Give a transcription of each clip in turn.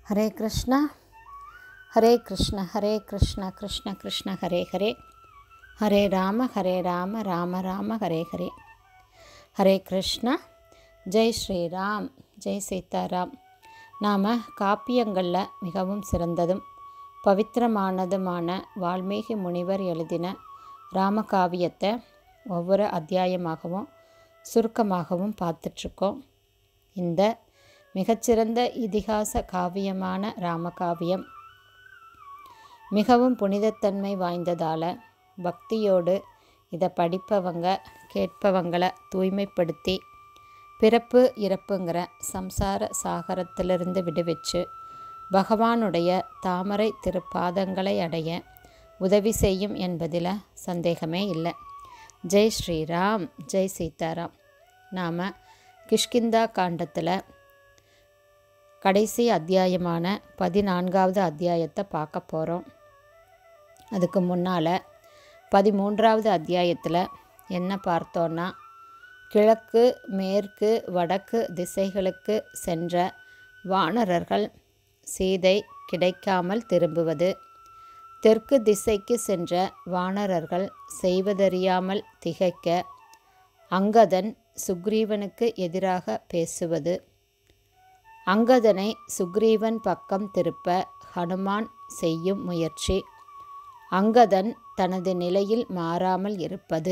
ஹரே கிருஷ்ணா ஹரே கிருஷ்ண ஹரே கிருஷ்ண கிருஷ்ண கிருஷ்ண ஹரே ஹரே ஹரே ராம ஹரே ராம ராம ராம ஹரே ஹரே ஹரே கிருஷ்ணா ஜெய் ஸ்ரீராம் ஜெய் சீதாராம் நாம் காப்பியங்களில் மிகவும் சிறந்ததும் பவித்திரமானதுமான வால்மீகி முனிவர் எழுதின ராமகாவியத்தை ஒவ்வொரு அத்தியாயமாகவும் சுருக்கமாகவும் பார்த்துட்ருக்கோம் இந்த மிகச்சிறந்த இதிகாச காவியமான ராமகாவியம் மிகவும் புனிதத்தன்மை வாய்ந்ததால் பக்தியோடு இதை படிப்பவங்க கேட்பவங்களை தூய்மைப்படுத்தி பிறப்பு இறப்புங்கிற சம்சார சாகரத்திலிருந்து விடுவிச்சு பகவானுடைய தாமரை திருப்பாதங்களை அடைய உதவி செய்யும் என்பதில் சந்தேகமே இல்லை ஜெய் ஸ்ரீராம் ஜெய் சீதாராம் நாம் கிஷ்கிந்தா காண்டத்தில் கடைசி அத்தியாயமான பதினான்காவது அத்தியாயத்தை பார்க்க போகிறோம் அதுக்கு முன்னால் பதிமூன்றாவது அத்தியாயத்தில் என்ன பார்த்தோன்னா கிழக்கு மேற்கு வடக்கு திசைகளுக்கு சென்ற வானரர்கள் சீதை கிடைக்காமல் திரும்புவது தெற்கு திசைக்கு சென்ற வானரர்கள் செய்வதறியாமல் திகைக்க அங்கதன் சுக்ரீவனுக்கு எதிராக பேசுவது அங்கதனை சுக்ரீவன் பக்கம் திருப்ப ஹனுமான் செய்யும் முயற்சி அங்கதன் தனது நிலையில் மாறாமல் இருப்பது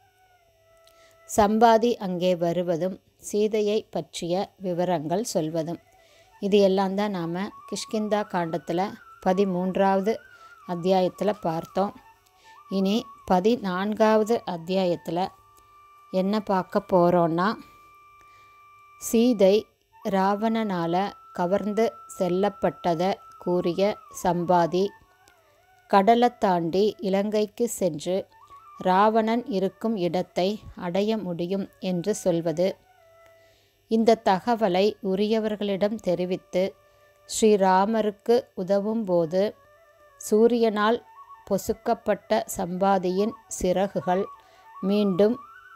சம்பாதி அங்கே வருவதும் சீதையை பற்றிய விவரங்கள் சொல்வதும் இது எல்லாம் தான் நாம் கிஷ்கிந்தா காண்டத்தில் பதிமூன்றாவது அத்தியாயத்தில் பார்த்தோம் இனி பதினான்காவது அத்தியாயத்தில் என்ன பார்க்க போகிறோன்னா சீதை ராவணனால் கவர்ந்து செல்லப்பட்டதை கூறிய சம்பாதி கடலை தாண்டி இலங்கைக்கு சென்று ராவணன் இருக்கும் இடத்தை அடைய முடியும் என்று சொல்வது இந்த தகவலை உரியவர்களிடம் தெரிவித்து ஸ்ரீராமருக்கு உதவும்போது சூரியனால் பொசுக்கப்பட்ட சம்பாதியின் சிறகுகள் மீண்டும்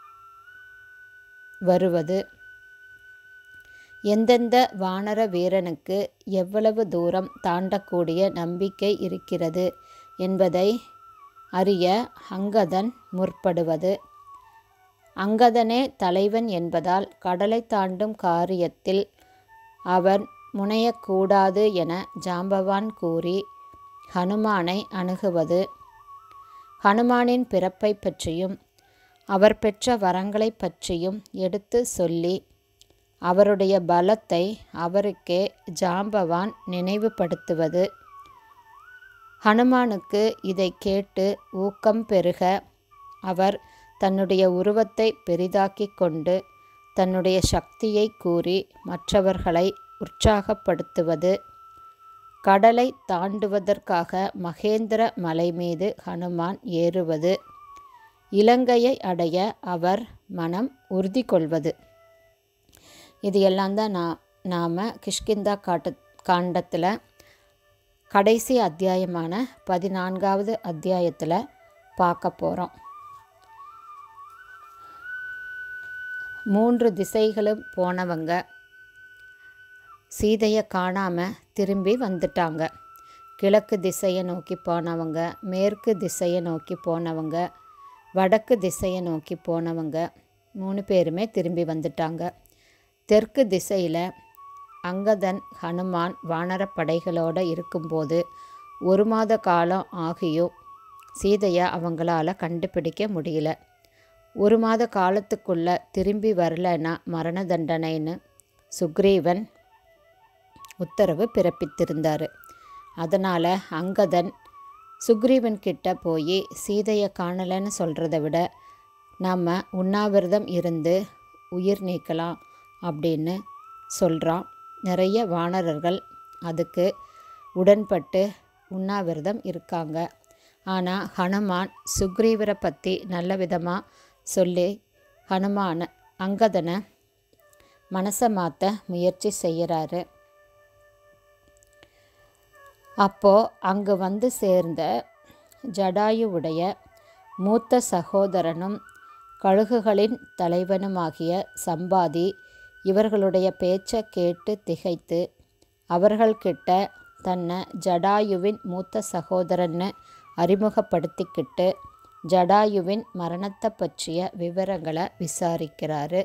வருவது எந்தெந்த வானர வீரனுக்கு எவ்வளவு தூரம் தாண்டக்கூடிய நம்பிக்கை இருக்கிறது என்பதை அறிய அங்கதன் முற்படுவது அங்கதனே தலைவன் என்பதால் கடலை தாண்டும் காரியத்தில் அவன் முனையக்கூடாது என ஜாம்பவான் கூறி ஹனுமானை அணுகுவது ஹனுமானின் பிறப்பை பற்றியும் அவர் பெற்ற வரங்களை பற்றியும் எடுத்து சொல்லி அவருடைய பலத்தை அவருக்கே ஜாம்பவான் நினைவுபடுத்துவது ஹனுமானுக்கு இதை கேட்டு ஊக்கம் பெருக அவர் தன்னுடைய உருவத்தை பெரிதாக்கி கொண்டு தன்னுடைய சக்தியை கூறி மற்றவர்களை உற்சாகப்படுத்துவது கடலை தாண்டுவதற்காக மகேந்திர மலை மீது ஹனுமான் ஏறுவது இலங்கையை அடைய அவர் மனம் உறுதி கொள்வது இது எல்லாம் தான் நான் நாம் கிஷ்கிந்தா காட்டு காண்டத்தில் கடைசி அத்தியாயமான பதினான்காவது அத்தியாயத்தில் பார்க்க போகிறோம் மூன்று திசைகளும் போனவங்க சீதையை காணாமல் திரும்பி வந்துட்டாங்க கிழக்கு திசையை நோக்கி போனவங்க மேற்கு திசையை நோக்கி போனவங்க வடக்கு திசையை நோக்கி போனவங்க மூணு பேருமே திரும்பி வந்துட்டாங்க தெற்கு திசையில் அங்கதன் ஹனுமான் வானரப்படைகளோடு இருக்கும்போது ஒரு மாத காலம் ஆகியும் சீதையை அவங்களால கண்டுபிடிக்க முடியல ஒரு மாத காலத்துக்குள்ளே திரும்பி வரலன்னா மரண தண்டனைன்னு சுக்ரீவன் உத்தரவு பிறப்பித்திருந்தார் அதனால் அங்கதன் சுக்ரீவன் கிட்ட போய் சீதையை காணலைன்னு சொல்கிறத விட நம்ம உண்ணாவிரதம் இருந்து உயிர் நீக்கலாம் அப்படின்னு சொல்கிறான் நிறைய வானரர்கள் அதுக்கு உடன்பட்டு உண்ணாவிரதம் இருக்காங்க ஆனால் ஹனுமான் சுக்ரீவரை பற்றி நல்ல விதமாக சொல்லி ஹனுமான அங்கதனை மனசை மாற்ற முயற்சி செய்கிறாரு அப்போது அங்கு வந்து சேர்ந்த ஜடாயுவுடைய மூத்த சகோதரனும் கழுகுகளின் தலைவனுமாகிய சம்பாதி இவர்களுடைய பேச்சை கேட்டு திகைத்து அவர்கள்கிட்ட தன்னை ஜடாயுவின் மூத்த சகோதரன்னு அறிமுகப்படுத்திக்கிட்டு ஜடாயுவின் மரணத்தை பற்றிய விவரங்களை விசாரிக்கிறாரு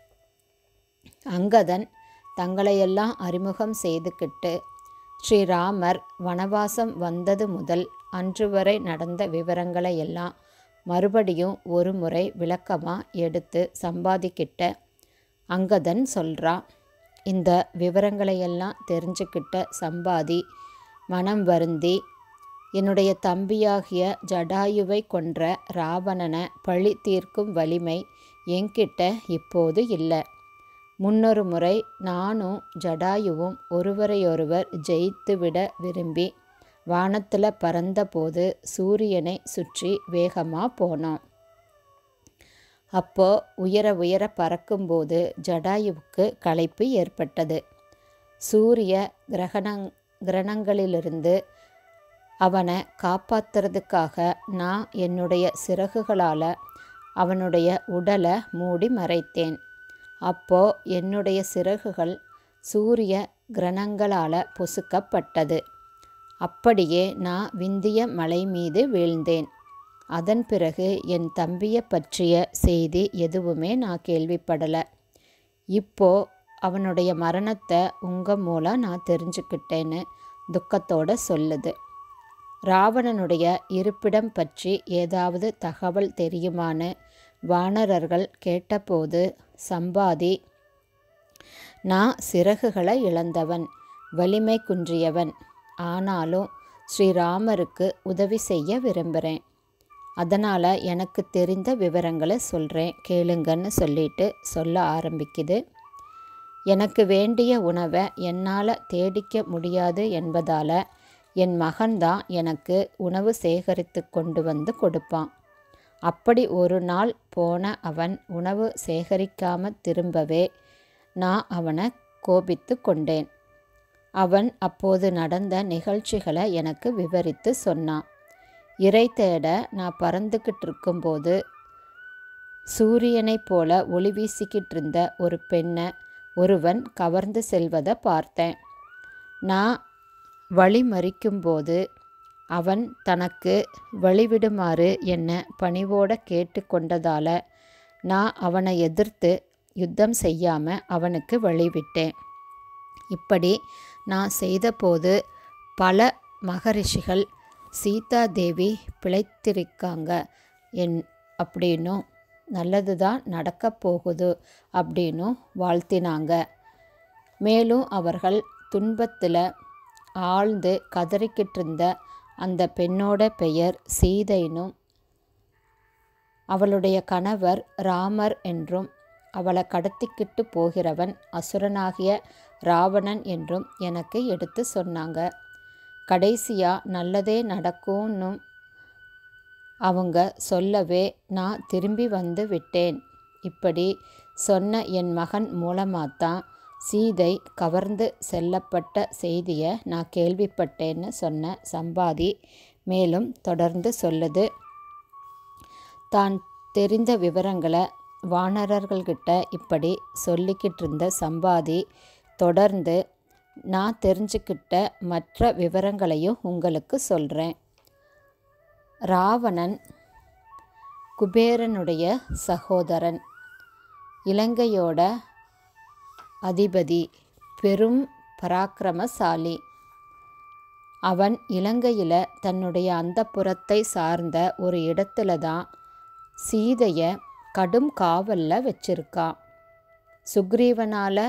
அங்கதன் தங்களையெல்லாம் அறிமுகம் செய்துக்கிட்டு ஸ்ரீராமர் வனவாசம் வந்தது முதல் அன்று வரை நடந்த விவரங்களை எல்லாம் மறுபடியும் ஒரு முறை விளக்கமாக எடுத்து சம்பாதிக்கிட்ட அங்கதன் சொல்கிறான் இந்த விவரங்களையெல்லாம் தெரிஞ்சுக்கிட்ட சம்பாதி மனம் வருந்தி என்னுடைய தம்பியாகிய ஜடாயுவை கொன்ற ராவணனை பழி தீர்க்கும் வலிமை என்கிட்ட இப்போது இல்லை முன்னொரு முறை நானும் ஜடாயுவும் ஒருவரையொருவர் ஜெயித்துவிட விரும்பி வானத்தில் பறந்தபோது சூரியனை சுற்றி வேகமாக போனோம் அப்போ உயர உயர பறக்கும்போது ஜடாயுவுக்கு களைப்பு ஏற்பட்டது சூரிய கிரகணங் கிரணங்களிலிருந்து அவனை காப்பாத்துறதுக்காக நான் என்னுடைய சிறகுகளால் அவனுடைய உடலை மூடி மறைத்தேன் அப்போ என்னுடைய சிறகுகள் சூரிய கிரணங்களால் பொசுக்கப்பட்டது அப்படியே நான் விந்திய மலை மீது வீழ்ந்தேன் அதன் பிறகு என் தம்பியை பற்றிய செய்தி எதுவுமே நான் கேள்விப்படலை இப்போ அவனுடைய மரணத்தை உங்கள் மூலம் நான் தெரிஞ்சுக்கிட்டேன்னு துக்கத்தோட சொல்லுது ராவணனுடைய இருப்பிடம் பற்றி ஏதாவது தகவல் தெரியுமான்னு வானரர்கள் கேட்டபோது சம்பாதி நான் சிறகுகளை இழந்தவன் வலிமை குன்றியவன் ஆனாலும் ஸ்ரீராமருக்கு உதவி செய்ய விரும்புகிறேன் அதனால் எனக்கு தெரிந்த விவரங்களை சொல்கிறேன் கேளுங்கன்னு சொல்லிட்டு சொல்ல ஆரம்பிக்குது எனக்கு வேண்டிய உணவை என்னால் தேடிக்க முடியாது என்பதால் என் மகன்தான் எனக்கு உணவு சேகரித்து கொண்டு வந்து கொடுப்பான் அப்படி ஒரு நாள் போன அவன் உணவு சேகரிக்காமல் திரும்பவே நான் அவனை கோபித்து கொண்டேன் அவன் அப்போது நடந்த நிகழ்ச்சிகளை எனக்கு விவரித்து சொன்னான் இறை தேட நான் பறந்துக்கிட்டு இருக்கும்போது சூரியனைப் போல ஒளி வீசிக்கிட்டு இருந்த ஒரு பெண்ணை ஒருவன் கவர்ந்து செல்வதை பார்த்தேன் நான் வழி மறிக்கும்போது அவன் தனக்கு வழிவிடுமாறு என்னை பணிவோட கேட்டுக்கொண்டதால் நான் அவனை எதிர்த்து யுத்தம் செய்யாமல் அவனுக்கு வழிவிட்டேன் இப்படி நான் செய்தபோது பல மகரிஷிகள் சீதா தேவி பிழைத்திருக்காங்க என் அப்படின்னும் நல்லது தான் நடக்க போகுது அப்படின்னும் வாழ்த்தினாங்க மேலும் அவர்கள் துன்பத்தில் ஆழ்ந்து கதறிக்கிட்டு இருந்த அந்த பெண்ணோட பெயர் சீதைனும் அவளுடைய கணவர் ராமர் என்றும் அவளை கடத்திக்கிட்டு போகிறவன் அசுரனாகிய ராவணன் என்றும் எனக்கு எடுத்து சொன்னாங்க கடைசியாக நல்லதே நடக்கும்னு அவங்க சொல்லவே நான் திரும்பி வந்து விட்டேன் இப்படி சொன்ன என் மகன் மூலமாகத்தான் சீதை கவர்ந்து செல்லப்பட்ட செய்தியை நான் கேள்விப்பட்டேன்னு சொன்ன சம்பாதி மேலும் தொடர்ந்து சொல்லுது தான் தெரிந்த விவரங்களை வானரர்கள்கிட்ட இப்படி சொல்லிக்கிட்டு இருந்த சம்பாதி தொடர்ந்து நான் தெரிஞ்சுக்கிட்ட மற்ற விவரங்களையும் உங்களுக்கு சொல்கிறேன் ராவணன் குபேரனுடைய சகோதரன் இலங்கையோட அதிபதி பெரும் பராக்கிரமசாலி அவன் இலங்கையில் தன்னுடைய அந்தப்புறத்தை சார்ந்த ஒரு இடத்துல தான் சீதையை கடும் காவலில் வச்சிருக்கான் சுக்ரீவனால்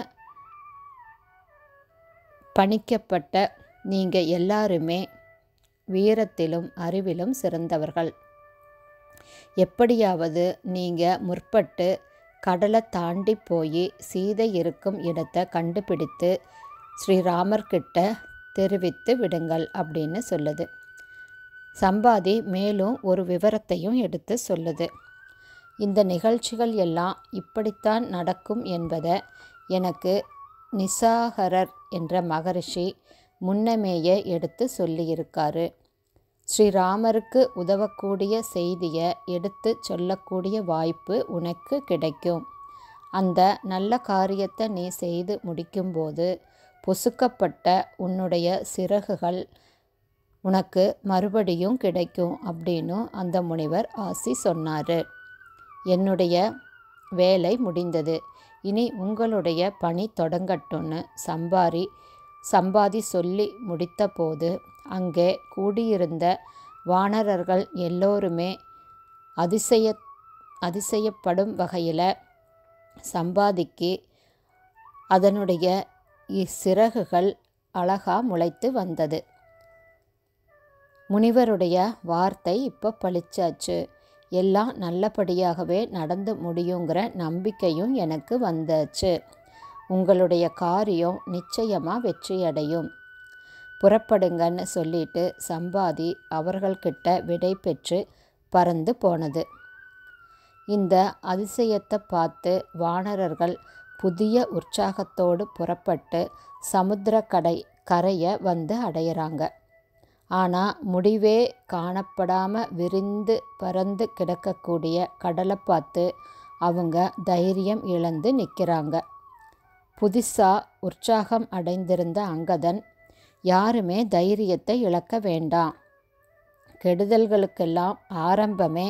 பணிக்கப்பட்ட நீங்கள் எல்லாருமே வீரத்திலும் அறிவிலும் சிறந்தவர்கள் எப்படியாவது நீங்கள் முற்பட்டு கடலை தாண்டி போய் சீதை இருக்கும் இடத்தை கண்டுபிடித்து ஸ்ரீராமர்கிட்ட தெரிவித்து விடுங்கள் அப்படின்னு சொல்லுது சம்பாதி மேலும் ஒரு விவரத்தையும் எடுத்து சொல்லுது இந்த நிகழ்ச்சிகள் எல்லாம் இப்படித்தான் நடக்கும் என்பதை எனக்கு நிசாகரர் என்ற மகரிஷி முன்னமேயே எடுத்து சொல்லியிருக்காரு ஸ்ரீராமருக்கு உதவக்கூடிய செய்தியை எடுத்து சொல்லக்கூடிய வாய்ப்பு உனக்கு கிடைக்கும் அந்த நல்ல காரியத்தை நீ செய்து முடிக்கும்போது பொசுக்கப்பட்ட உன்னுடைய சிறகுகள் உனக்கு மறுபடியும் கிடைக்கும் அப்படின்னு அந்த முனிவர் ஆசி சொன்னார் என்னுடைய வேலை முடிந்தது இனி உங்களுடைய பணி தொடங்கட்டும்னு சம்பாரி சம்பாதி சொல்லி முடித்தபோது அங்கே கூடியிருந்த வானரர்கள் எல்லோருமே அதிசய அதிசயப்படும் வகையில் சம்பாதிக்கு அதனுடைய சிறகுகள் அழகா முளைத்து வந்தது முனிவருடைய வார்த்தை இப்போ பளிச்சாச்சு எல்லாம் நல்லபடியாகவே நடந்து முடியுங்கிற நம்பிக்கையும் எனக்கு வந்தாச்சு உங்களுடைய காரியம் நிச்சயமாக வெற்றியடையும் புறப்படுங்கன்னு சொல்லிட்டு சம்பாதி அவர்கள்கிட்ட விடை பெற்று பறந்து போனது இந்த அதிசயத்தை பார்த்து வானரர்கள் புதிய உற்சாகத்தோடு புறப்பட்டு சமுத்திர கடை கரையை வந்து அடையிறாங்க ஆனால் முடிவே காணப்படாமல் விரிந்து பறந்து கிடக்கக்கூடிய கடலை பார்த்து அவங்க தைரியம் இழந்து நிற்கிறாங்க புதுசாக உற்சாகம் அடைந்திருந்த அங்கதன் யாருமே தைரியத்தை இழக்க வேண்டாம் கெடுதல்களுக்கெல்லாம் ஆரம்பமே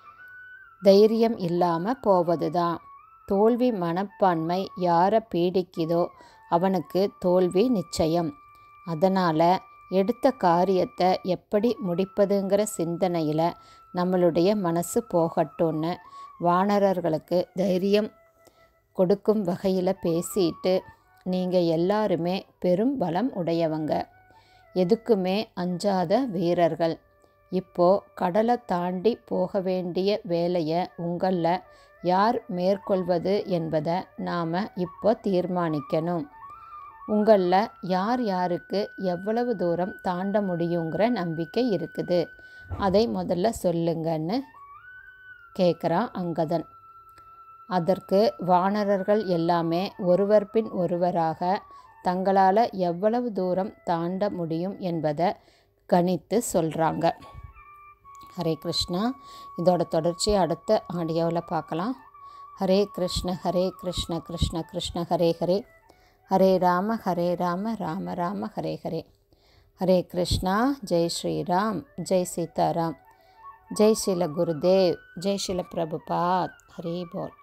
தைரியம் இல்லாமல் போவது தான் தோல்வி மனப்பான்மை யாரை பீடிக்குதோ அவனுக்கு தோல்வி நிச்சயம் அதனால் எடுத்த காரியத்தை எப்படி முடிப்பதுங்கிற சிந்தனையில் நம்மளுடைய மனசு போகட்டும்னு வானரர்களுக்கு தைரியம் கொடுக்கும் வகையில் பேசிட்டு நீங்கள் எல்லாருமே பெரும் பலம் உடையவங்க எதுக்குமே அஞ்சாத வீரர்கள் இப்போ கடலை தாண்டி போக வேண்டிய வேலையை உங்களில் யார் மேற்கொள்வது என்பதை நாம் இப்போ தீர்மானிக்கணும் உங்களில் யார் யாருக்கு எவ்வளவு தூரம் தாண்ட முடியுங்கிற நம்பிக்கை இருக்குது அதை முதல்ல சொல்லுங்கன்னு கேட்குறான் அங்கதன் அதற்கு வானரர்கள் எல்லாமே ஒருவர் பின் ஒருவராக தங்களால் எவ்வளவு தூரம் தாண்ட முடியும் என்பதை கணித்து சொல்கிறாங்க ஹரே கிருஷ்ணா இதோட தொடர்ச்சி அடுத்த ஆடியோவில் பார்க்கலாம் ஹரே கிருஷ்ண ஹரே கிருஷ்ண கிருஷ்ண கிருஷ்ண ஹரே ஹரே ஹரே ராம ஹரே ராம ராம ராம ஹரே ஹரே ஹரே கிருஷ்ணா ஜெய் ஸ்ரீராம் ஜெய் சீதாராம் ஜெய் ஸ்ரீல குருதேவ் ஜெய் ஸ்ரீல பிரபுபாத் ஹரே போல்